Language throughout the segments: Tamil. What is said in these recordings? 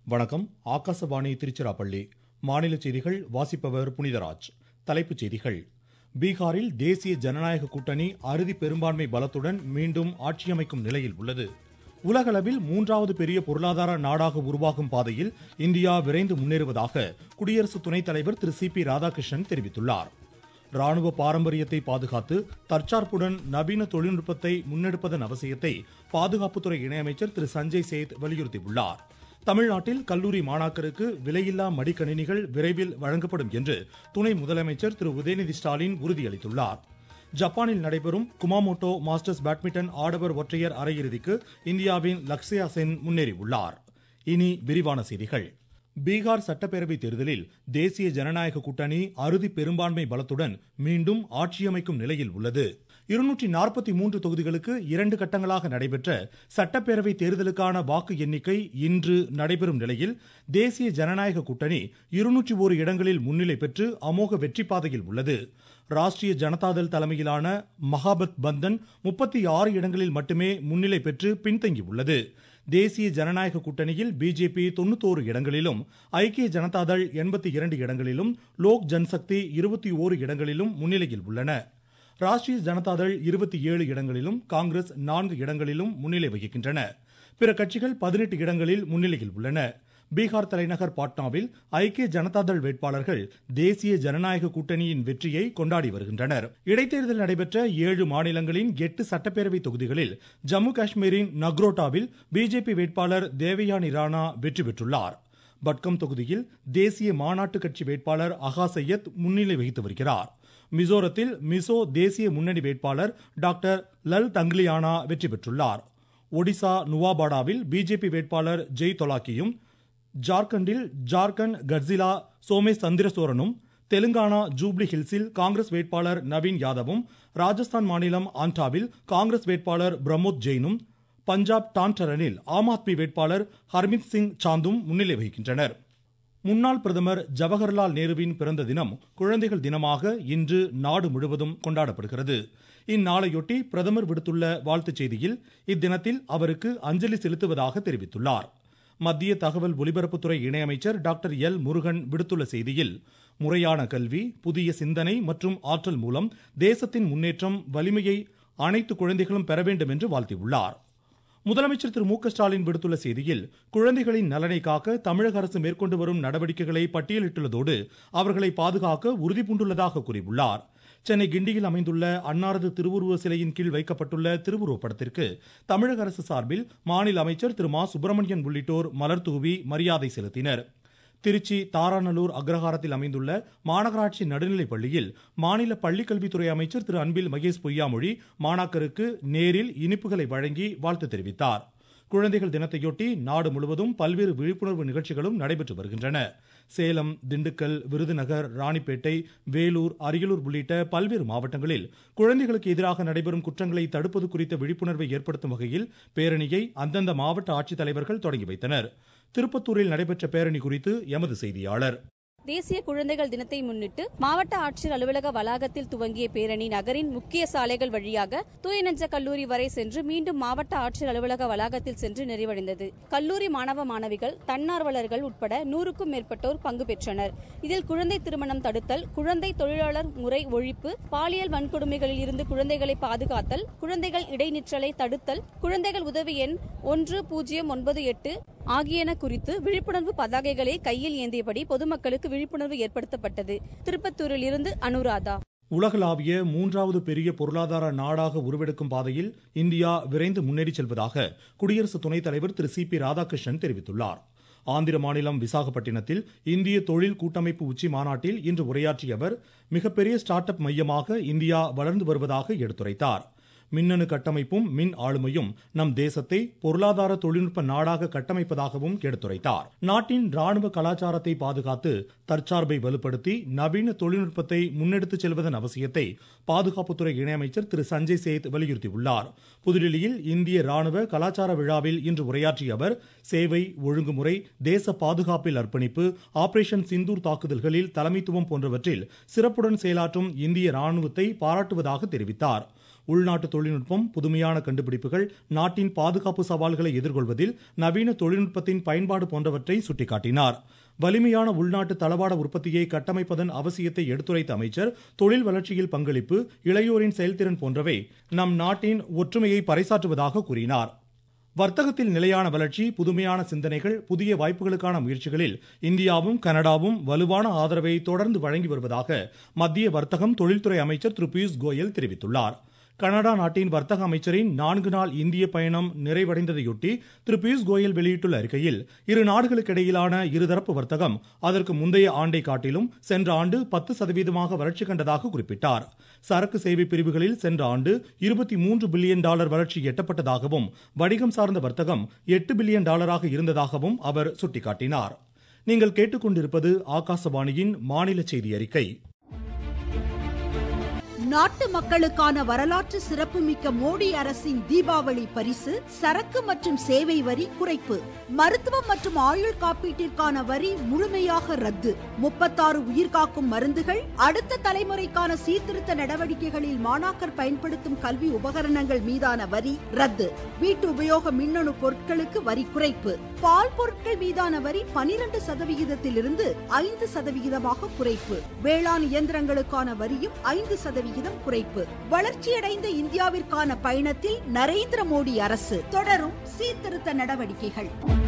வணக்கம் ஆகாசவாணி திருச்சிராப்பள்ளி மாநில செய்திகள் வாசிப்பவர் புனிதராஜ் தலைப்புச் செய்திகள் பீகாரில் தேசிய ஜனநாயக கூட்டணி அறுதி பெரும்பான்மை பலத்துடன் மீண்டும் ஆட்சியமைக்கும் நிலையில் உள்ளது உலகளவில் மூன்றாவது பெரிய பொருளாதார நாடாக உருவாகும் பாதையில் இந்தியா விரைந்து முன்னேறுவதாக குடியரசு துணைத் தலைவர் திரு சி பி ராதாகிருஷ்ணன் தெரிவித்துள்ளார் ராணுவ பாரம்பரியத்தை பாதுகாத்து தற்சார்புடன் நவீன தொழில்நுட்பத்தை முன்னெடுப்பதன் அவசியத்தை பாதுகாப்புத்துறை இணையமைச்சர் திரு சஞ்சய் சேத் வலியுறுத்தியுள்ளார் தமிழ்நாட்டில் கல்லூரி மாணாக்கருக்கு விலையில்லா மடிக்கணினிகள் விரைவில் வழங்கப்படும் என்று துணை முதலமைச்சர் திரு உதயநிதி ஸ்டாலின் உறுதியளித்துள்ளார் ஜப்பானில் நடைபெறும் குமாமோட்டோ மாஸ்டர்ஸ் பேட்மிண்டன் ஆடவர் ஒற்றையர் அரையிறுதிக்கு இந்தியாவின் லக்ஷயா சென் முன்னேறியுள்ளார் இனி விரிவான செய்திகள் பீகார் சட்டப்பேரவை தேர்தலில் தேசிய ஜனநாயக கூட்டணி அறுதி பெரும்பான்மை பலத்துடன் மீண்டும் ஆட்சியமைக்கும் நிலையில் உள்ளது இருநூற்றி நாற்பத்தி மூன்று தொகுதிகளுக்கு இரண்டு கட்டங்களாக நடைபெற்ற சட்டப்பேரவை தேர்தலுக்கான வாக்கு எண்ணிக்கை இன்று நடைபெறும் நிலையில் தேசிய ஜனநாயக கூட்டணி இருநூற்றி ஒரு இடங்களில் முன்னிலை பெற்று அமோக வெற்றி பாதையில் உள்ளது ராஷ்டிரிய ஜனதாதள் தலைமையிலான மகாபத் பந்தன் முப்பத்தி ஆறு இடங்களில் மட்டுமே முன்னிலை பெற்று பின்தங்கியுள்ளது தேசிய ஜனநாயக கூட்டணியில் பிஜேபி தொண்ணூத்தோரு இடங்களிலும் ஐக்கிய ஜனதாதள் எண்பத்தி இரண்டு இடங்களிலும் லோக் ஜன்சக்தி இருபத்தி ஓரு இடங்களிலும் முன்னிலையில் உள்ளன ராஷ்டிரிய ஜனதாதள் இருபத்தி ஏழு இடங்களிலும் காங்கிரஸ் நான்கு இடங்களிலும் முன்னிலை வகிக்கின்றன பிற கட்சிகள் பதினெட்டு இடங்களில் முன்னிலையில் உள்ளன பீகார் தலைநகர் பாட்னாவில் ஐக்கிய ஜனதாதள் வேட்பாளர்கள் தேசிய ஜனநாயக கூட்டணியின் வெற்றியை கொண்டாடி வருகின்றனர் இடைத்தேர்தல் நடைபெற்ற ஏழு மாநிலங்களின் எட்டு சட்டப்பேரவை தொகுதிகளில் ஜம்மு காஷ்மீரின் நக்ரோட்டாவில் பிஜேபி வேட்பாளர் தேவயானி ராணா வெற்றி பெற்றுள்ளார் பட்கம் தொகுதியில் தேசிய மாநாட்டு கட்சி வேட்பாளர் அகா சையத் முன்னிலை வகித்து வருகிறார் மிசோரத்தில் மிசோ தேசிய முன்னணி வேட்பாளர் டாக்டர் லல் தங்லியானா வெற்றி பெற்றுள்ளார் ஒடிசா நுவாபாடாவில் பிஜேபி வேட்பாளர் ஜெய் தொலாக்கியும் ஜார்க்கண்டில் ஜார்க்கண்ட் கட்சிலா சோமேஷ் சந்திரசோரனும் தெலுங்கானா ஜூப்ளி ஹில்ஸில் காங்கிரஸ் வேட்பாளர் நவீன் யாதவும் ராஜஸ்தான் மாநிலம் ஆண்டாவில் காங்கிரஸ் வேட்பாளர் பிரமோத் ஜெயினும் பஞ்சாப் டான்டரனில் ஆம் ஆத்மி வேட்பாளர் ஹர்மித் சிங் சாந்தும் முன்னிலை வகிக்கின்றனர் முன்னாள் பிரதமர் ஜவஹர்லால் நேருவின் பிறந்த தினம் குழந்தைகள் தினமாக இன்று நாடு முழுவதும் கொண்டாடப்படுகிறது இந்நாளையொட்டி பிரதமர் விடுத்துள்ள வாழ்த்துச் செய்தியில் இத்தினத்தில் அவருக்கு அஞ்சலி செலுத்துவதாக தெரிவித்துள்ளார் மத்திய தகவல் ஒலிபரப்புத்துறை இணையமைச்சர் டாக்டர் எல் முருகன் விடுத்துள்ள செய்தியில் முறையான கல்வி புதிய சிந்தனை மற்றும் ஆற்றல் மூலம் தேசத்தின் முன்னேற்றம் வலிமையை அனைத்து குழந்தைகளும் பெற வேண்டும் என்று வாழ்த்தியுள்ளார் முதலமைச்சர் திரு மு க ஸ்டாலின் விடுத்துள்ள செய்தியில் குழந்தைகளின் நலனை காக்க தமிழக அரசு மேற்கொண்டு வரும் நடவடிக்கைகளை பட்டியலிட்டுள்ளதோடு அவர்களை பாதுகாக்க உறுதிபூண்டுள்ளதாக கூறியுள்ளார் சென்னை கிண்டியில் அமைந்துள்ள அன்னாரது திருவுருவ சிலையின் கீழ் வைக்கப்பட்டுள்ள திருவுருவ படத்திற்கு தமிழக அரசு சார்பில் மாநில அமைச்சர் திரு மா சுப்பிரமணியன் உள்ளிட்டோர் மலர் தூவி மரியாதை செலுத்தினர் திருச்சி தாராநல்லூர் அக்ரஹாரத்தில் அமைந்துள்ள மாநகராட்சி நடுநிலைப் பள்ளியில் மாநில பள்ளிக்கல்வித்துறை அமைச்சர் திரு அன்பில் மகேஷ் பொய்யாமொழி மாணாக்கருக்கு நேரில் இனிப்புகளை வழங்கி வாழ்த்து தெரிவித்தார் குழந்தைகள் தினத்தையொட்டி நாடு முழுவதும் பல்வேறு விழிப்புணர்வு நிகழ்ச்சிகளும் நடைபெற்று வருகின்றன சேலம் திண்டுக்கல் விருதுநகர் ராணிப்பேட்டை வேலூர் அரியலூர் உள்ளிட்ட பல்வேறு மாவட்டங்களில் குழந்தைகளுக்கு எதிராக நடைபெறும் குற்றங்களை தடுப்பது குறித்த விழிப்புணர்வை ஏற்படுத்தும் வகையில் பேரணியை அந்தந்த மாவட்ட ஆட்சித்தலைவர்கள் தொடங்கி வைத்தனர் திருப்பத்தூரில் நடைபெற்ற பேரணி குறித்து எமது செய்தியாளர் தேசிய குழந்தைகள் தினத்தை முன்னிட்டு மாவட்ட ஆட்சியர் அலுவலக வளாகத்தில் துவங்கிய பேரணி நகரின் முக்கிய சாலைகள் வழியாக தூயநெஞ்ச கல்லூரி வரை சென்று மீண்டும் மாவட்ட ஆட்சியர் அலுவலக வளாகத்தில் சென்று நிறைவடைந்தது கல்லூரி மாணவ மாணவிகள் தன்னார்வலர்கள் உட்பட நூறுக்கும் மேற்பட்டோர் பங்கு பெற்றனர் இதில் குழந்தை திருமணம் தடுத்தல் குழந்தை தொழிலாளர் முறை ஒழிப்பு பாலியல் வன்கொடுமைகளில் இருந்து குழந்தைகளை பாதுகாத்தல் குழந்தைகள் இடைநிற்றலை தடுத்தல் குழந்தைகள் உதவி எண் ஒன்று பூஜ்ஜியம் ஒன்பது எட்டு ஆகியன குறித்து விழிப்புணர்வு பதாகைகளை கையில் ஏந்தியபடி பொதுமக்களுக்கு விழிப்புணர்வு ஏற்படுத்தப்பட்டது திருப்பத்தூரில் இருந்து அனுராதா உலகளாவிய மூன்றாவது பெரிய பொருளாதார நாடாக உருவெடுக்கும் பாதையில் இந்தியா விரைந்து முன்னேறி செல்வதாக குடியரசு துணைத் தலைவர் திரு சி பி ராதாகிருஷ்ணன் தெரிவித்துள்ளார் ஆந்திர மாநிலம் விசாகப்பட்டினத்தில் இந்திய தொழில் கூட்டமைப்பு உச்சி மாநாட்டில் இன்று உரையாற்றிய அவர் மிகப்பெரிய ஸ்டார்ட் அப் மையமாக இந்தியா வளர்ந்து வருவதாக எடுத்துரைத்தார் மின்னணு கட்டமைப்பும் மின் ஆளுமையும் நம் தேசத்தை பொருளாதார தொழில்நுட்ப நாடாக கட்டமைப்பதாகவும் எடுத்துரைத்தார் நாட்டின் ராணுவ கலாச்சாரத்தை பாதுகாத்து தற்சார்பை வலுப்படுத்தி நவீன தொழில்நுட்பத்தை முன்னெடுத்துச் செல்வதன் அவசியத்தை பாதுகாப்புத்துறை இணையமைச்சர் திரு சஞ்சய் சேத் வலியுறுத்தியுள்ளார் புதுடில்லியில் இந்திய ராணுவ கலாச்சார விழாவில் இன்று உரையாற்றிய அவர் சேவை ஒழுங்குமுறை தேச பாதுகாப்பில் அர்ப்பணிப்பு ஆபரேஷன் சிந்தூர் தாக்குதல்களில் தலைமைத்துவம் போன்றவற்றில் சிறப்புடன் செயலாற்றும் இந்திய ராணுவத்தை பாராட்டுவதாக தெரிவித்தார் உள்நாட்டு தொழில்நுட்பம் புதுமையான கண்டுபிடிப்புகள் நாட்டின் பாதுகாப்பு சவால்களை எதிர்கொள்வதில் நவீன தொழில்நுட்பத்தின் பயன்பாடு போன்றவற்றை சுட்டிக்காட்டினார் வலிமையான உள்நாட்டு தளவாட உற்பத்தியை கட்டமைப்பதன் அவசியத்தை எடுத்துரைத்த அமைச்சர் தொழில் வளர்ச்சியில் பங்களிப்பு இளையோரின் செயல்திறன் போன்றவை நம் நாட்டின் ஒற்றுமையை பறைசாற்றுவதாக கூறினார் வர்த்தகத்தில் நிலையான வளர்ச்சி புதுமையான சிந்தனைகள் புதிய வாய்ப்புகளுக்கான முயற்சிகளில் இந்தியாவும் கனடாவும் வலுவான ஆதரவை தொடர்ந்து வழங்கி வருவதாக மத்திய வர்த்தகம் தொழில்துறை அமைச்சர் திரு பியூஷ் கோயல் தெரிவித்துள்ளார் கனடா நாட்டின் வர்த்தக அமைச்சரின் நான்கு நாள் இந்திய பயணம் நிறைவடைந்ததையொட்டி திரு பியூஷ் கோயல் வெளியிட்டுள்ள அறிக்கையில் இரு நாடுகளுக்கிடையிலான இருதரப்பு வர்த்தகம் அதற்கு முந்தைய ஆண்டை காட்டிலும் சென்ற ஆண்டு பத்து சதவீதமாக வளர்ச்சி கண்டதாக குறிப்பிட்டார் சரக்கு சேவை பிரிவுகளில் சென்ற ஆண்டு இருபத்தி மூன்று பில்லியன் டாலர் வளர்ச்சி எட்டப்பட்டதாகவும் வணிகம் சார்ந்த வர்த்தகம் எட்டு பில்லியன் டாலராக இருந்ததாகவும் அவர் சுட்டிக்காட்டினார் நீங்கள் கேட்டுக்கொண்டிருப்பது ஆகாசவாணியின் மாநில செய்தி அறிக்கை நாட்டு மக்களுக்கான வரலாற்று சிறப்புமிக்க மோடி அரசின் தீபாவளி பரிசு சரக்கு மற்றும் சேவை வரி குறைப்பு மருத்துவம் மற்றும் ஆயுள் காப்பீட்டிற்கான வரி முழுமையாக ரத்து முப்பத்தாறு உயிர்காக்கும் மருந்துகள் அடுத்த தலைமுறைக்கான சீர்திருத்த நடவடிக்கைகளில் மாணாக்கர் பயன்படுத்தும் கல்வி உபகரணங்கள் மீதான வரி ரத்து வீட்டு உபயோக மின்னணு பொருட்களுக்கு வரி குறைப்பு பால் பொருட்கள் மீதான வரி பனிரெண்டு சதவிகிதத்திலிருந்து ஐந்து சதவிகிதமாக குறைப்பு வேளாண் இயந்திரங்களுக்கான வரியும் ஐந்து சதவிகிதம் குறைப்பு வளர்ச்சியடைந்த இந்தியாவிற்கான பயணத்தில் நரேந்திர மோடி அரசு தொடரும் சீர்திருத்த நடவடிக்கைகள்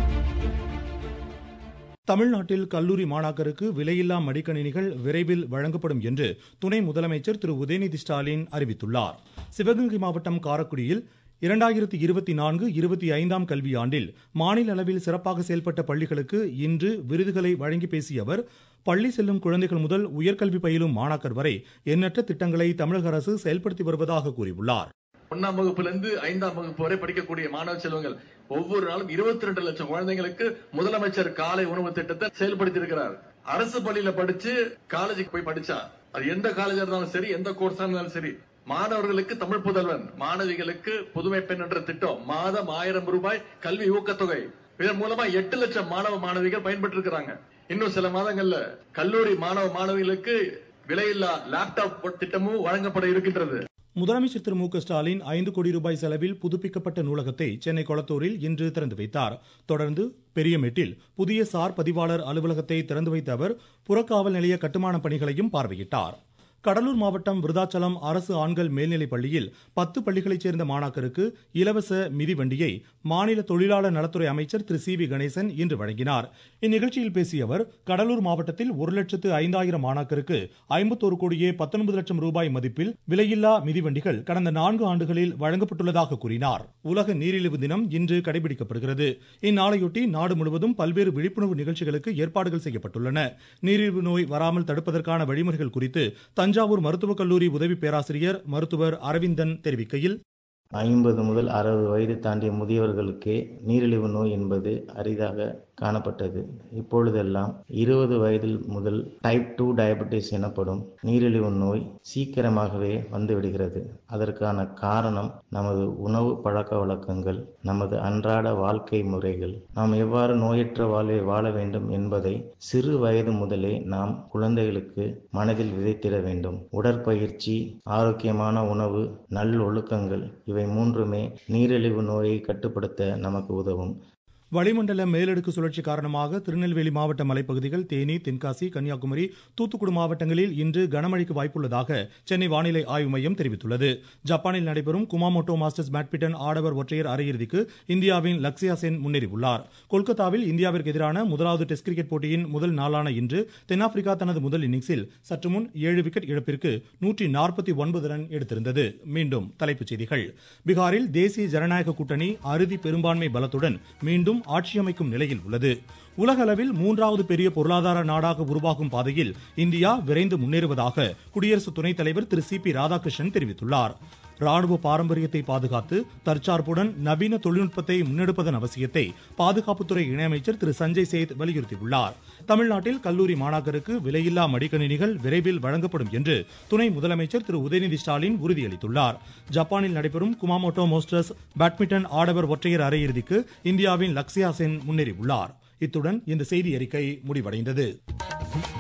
தமிழ்நாட்டில் கல்லூரி மாணாக்கருக்கு விலையில்லா மடிக்கணினிகள் விரைவில் வழங்கப்படும் என்று துணை முதலமைச்சர் திரு உதயநிதி ஸ்டாலின் அறிவித்துள்ளார் சிவகங்கை மாவட்டம் காரக்குடியில் இரண்டாயிரத்தி இருபத்தி நான்கு இருபத்தி ஐந்தாம் கல்வியாண்டில் மாநில அளவில் சிறப்பாக செயல்பட்ட பள்ளிகளுக்கு இன்று விருதுகளை வழங்கி பேசிய அவர் பள்ளி செல்லும் குழந்தைகள் முதல் உயர்கல்வி பயிலும் மாணாக்கர் வரை எண்ணற்ற திட்டங்களை தமிழக அரசு செயல்படுத்தி வருவதாக கூறியுள்ளார் ஒன்னாம் வகுப்புல இருந்து ஐந்தாம் வகுப்பு வரை படிக்கக்கூடிய மாணவ செல்வங்கள் ஒவ்வொரு நாளும் இருபத்தி ரெண்டு லட்சம் குழந்தைங்களுக்கு முதலமைச்சர் காலை உணவு திட்டத்தை செயல்படுத்தி இருக்கிறார் அரசு பள்ளியில படிச்சு காலேஜுக்கு போய் படிச்சா அது எந்த காலேஜா இருந்தாலும் சரி எந்த கோர்ஸா இருந்தாலும் சரி மாணவர்களுக்கு தமிழ் புதல்வன் மாணவிகளுக்கு புதுமை பெண் என்ற திட்டம் மாதம் ஆயிரம் ரூபாய் கல்வி ஊக்கத்தொகை இதன் மூலமா எட்டு லட்சம் மாணவ மாணவிகள் பயன்பெற்று இருக்கிறாங்க இன்னும் சில மாதங்கள்ல கல்லூரி மாணவ மாணவிகளுக்கு விலையில்லா லேப்டாப் திட்டமும் வழங்கப்பட இருக்கின்றது முதலமைச்சர் திரு மு க ஸ்டாலின் ஐந்து கோடி ரூபாய் செலவில் புதுப்பிக்கப்பட்ட நூலகத்தை சென்னை கொளத்தூரில் இன்று திறந்து வைத்தார் தொடர்ந்து பெரியமேட்டில் புதிய சார் பதிவாளர் அலுவலகத்தை திறந்து வைத்த அவர் புறக்காவல் நிலைய கட்டுமான பணிகளையும் பார்வையிட்டார் கடலூர் மாவட்டம் விருதாச்சலம் அரசு ஆண்கள் மேல்நிலைப் பள்ளியில் பத்து பள்ளிகளைச் சேர்ந்த மாணாக்கருக்கு இலவச மிதிவண்டியை மாநில தொழிலாளர் நலத்துறை அமைச்சர் திரு சி வி கணேசன் இன்று வழங்கினார் இந்நிகழ்ச்சியில் பேசிய அவர் கடலூர் மாவட்டத்தில் ஒரு லட்சத்து ஐந்தாயிரம் மாணாக்கருக்கு ஐம்பத்தோரு கோடியே பத்தொன்பது லட்சம் ரூபாய் மதிப்பில் விலையில்லா மிதிவண்டிகள் கடந்த நான்கு ஆண்டுகளில் வழங்கப்பட்டுள்ளதாக கூறினார் உலக நீரிழிவு தினம் இன்று கடைபிடிக்கப்படுகிறது இந்நாளையொட்டி நாடு முழுவதும் பல்வேறு விழிப்புணர்வு நிகழ்ச்சிகளுக்கு ஏற்பாடுகள் செய்யப்பட்டுள்ளன நீரிழிவு நோய் வராமல் தடுப்பதற்கான வழிமுறைகள் குறித்து தஞ்சாவூர் மருத்துவக் கல்லூரி உதவி பேராசிரியர் மருத்துவர் அரவிந்தன் தெரிவிக்கையில் ஐம்பது முதல் அறுபது வயது தாண்டிய முதியவர்களுக்கே நீரிழிவு நோய் என்பது அரிதாக காணப்பட்டது இப்பொழுதெல்லாம் இருபது வயதில் முதல் டைப் டூ டயபெட்டிஸ் எனப்படும் நீரிழிவு நோய் சீக்கிரமாகவே வந்துவிடுகிறது அதற்கான காரணம் நமது உணவு பழக்க வழக்கங்கள் நமது அன்றாட வாழ்க்கை முறைகள் நாம் எவ்வாறு நோயற்ற வாழ்வை வாழ வேண்டும் என்பதை சிறு வயது முதலே நாம் குழந்தைகளுக்கு மனதில் விதைத்திட வேண்டும் உடற்பயிற்சி ஆரோக்கியமான உணவு நல்லொழுக்கங்கள் இவை மூன்றுமே நீரிழிவு நோயை கட்டுப்படுத்த நமக்கு உதவும் வளிமண்டல மேலடுக்கு சுழற்சி காரணமாக திருநெல்வேலி மாவட்ட மலைப்பகுதிகள் தேனி தென்காசி கன்னியாகுமரி தூத்துக்குடி மாவட்டங்களில் இன்று கனமழைக்கு வாய்ப்புள்ளதாக சென்னை வானிலை ஆய்வு மையம் தெரிவித்துள்ளது ஜப்பானில் நடைபெறும் குமாமோட்டோ மாஸ்டர்ஸ் பேட்மிண்டன் ஆடவர் ஒற்றையர் அரையிறுதிக்கு இந்தியாவின் லக்ஸியா சென் முன்னேறியுள்ளார் கொல்கத்தாவில் இந்தியாவிற்கு எதிரான முதலாவது டெஸ்ட் கிரிக்கெட் போட்டியின் முதல் நாளான இன்று தென்னாப்பிரிக்கா தனது முதல் இன்னிங்ஸில் சற்று முன் ஏழு விக்கெட் இழப்பிற்கு நூற்றி நாற்பத்தி ஒன்பது ரன் எடுத்திருந்தது மீண்டும் தலைப்புச் செய்திகள் பீகாரில் தேசிய ஜனநாயக கூட்டணி அறுதி பெரும்பான்மை பலத்துடன் மீண்டும் மீண்டும் ஆட்சியமைக்கும் நிலையில் உள்ளது உலக அளவில் மூன்றாவது பெரிய பொருளாதார நாடாக உருவாகும் பாதையில் இந்தியா விரைந்து முன்னேறுவதாக குடியரசு துணைத் தலைவர் திரு சி பி ராதாகிருஷ்ணன் தெரிவித்துள்ளார் ராணுவ பாரம்பரியத்தை பாதுகாத்து தற்சார்புடன் நவீன தொழில்நுட்பத்தை முன்னெடுப்பதன் அவசியத்தை பாதுகாப்புத்துறை இணையமைச்சர் திரு சஞ்சய் சேத் வலியுறுத்தியுள்ளார் தமிழ்நாட்டில் கல்லூரி மாணாக்கருக்கு விலையில்லா மடிக்கணினிகள் விரைவில் வழங்கப்படும் என்று துணை முதலமைச்சர் திரு உதயநிதி ஸ்டாலின் உறுதியளித்துள்ளார் ஜப்பானில் நடைபெறும் குமாமோட்டோ மாஸ்டர்ஸ் பேட்மிண்டன் ஆடவர் ஒற்றையர் அரையிறுதிக்கு இந்தியாவின் லக்ஸியா சென் முன்னேறியுள்ளார் இத்துடன் இந்த செய்தி அறிக்கை முடிவடைந்தது